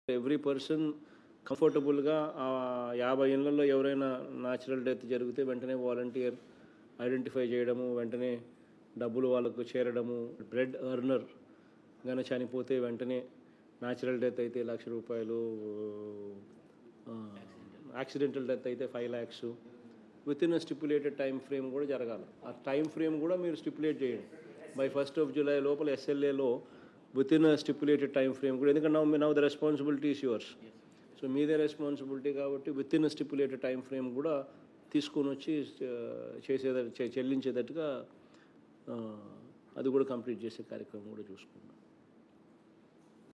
every person కంఫర్టబుల్గా ఆ యాభై ఇళ్లలో ఎవరైనా న్యాచురల్ డెత్ జరిగితే వెంటనే వాలంటీర్ ఐడెంటిఫై చేయడము వెంటనే డబ్బులు వాళ్ళకు చేరడము బ్రెడ్ ఎర్నర్ కానీ చనిపోతే వెంటనే న్యాచురల్ డెత్ అయితే లక్ష రూపాయలు యాక్సిడెంటల్ డెత్ అయితే five lakhs within stipulated time frame కూడా జరగాలి ఆ టైం ఫ్రేమ్ కూడా మీరు స్టిపులేట్ చేయండి బై ఫస్ట్ ఆఫ్ జూలై లోపల ఎస్ఎల్ఏలో within stipulated time frame కూడా ఎందుకంటే now now the responsibility is yours so మీదే రెస్పాన్సిబిలిటీ కాబట్టి within stipulated time frame కూడా తీసుకొని వచ్చి చేసేద చెల్లించేటట్టుగా ఆ, అది కూడా కంప్లీట్ చేసే కార్యక్రమం కూడా చూసుకున్నాం